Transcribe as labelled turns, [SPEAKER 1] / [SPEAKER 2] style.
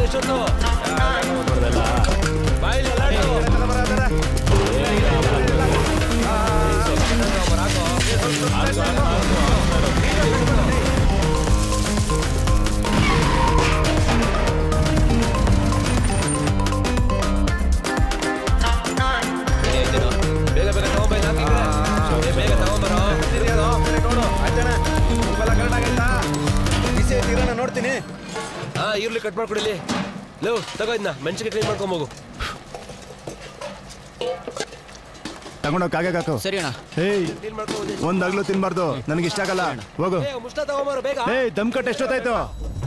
[SPEAKER 1] ಎಷ್ಟೊತ್ತು ಬಾಯಿಲಿ ಬೇಗ ಬೇಗ ತಗೊಂಬೈಲ್ ಹಾಕಿದ್ರೆ ಬೇಗ ತಗೊಂಬರೋ
[SPEAKER 2] ನೋಡು ಆಯ್ತಾನೆ ಇವೆಲ್ಲ ಕರೆಕ್ಟ್ ಆಗೈತಾ ಬಿಸಿ ಐತಿ ಇರೋಣ ನೋಡ್ತೀನಿ
[SPEAKER 1] ಹಾ ಈರುಳ್ಳಿ ಕಟ್ ಮಾಡ್ಕೊಡಿಲಿ ಲೋ ತಗೋ ಇದನ್ನ ಮೆಣಸಿಗೆ ಕ್ಲೀನ್ ಮಾಡ್ಕೊಂಬೋಗು
[SPEAKER 3] ತಗೊಂಡೋಗ್ ಕಾಗೆ ಹಾಕು
[SPEAKER 4] ಸರಿ ಅಣ್ಣ
[SPEAKER 3] ಏಯ್
[SPEAKER 1] ಕ್ಲೀನ್ ಮಾಡ್ಕೊಂಡು
[SPEAKER 3] ಒಂದ್ ಅಗ್ಲು ತಿನ್ಬಾರ್ದು ನನಗೆ ಇಷ್ಟ ಆಗಲ್ಲ ಹೋಗು
[SPEAKER 1] ಏ ಮುಷ್ಟ ತಗೊಂಬರೋ ಬೇಗ
[SPEAKER 3] ಏಯ್ ದಮ್ ಕಟ್ ಎಷ್ಟೊತ್ತಾಯ್ತು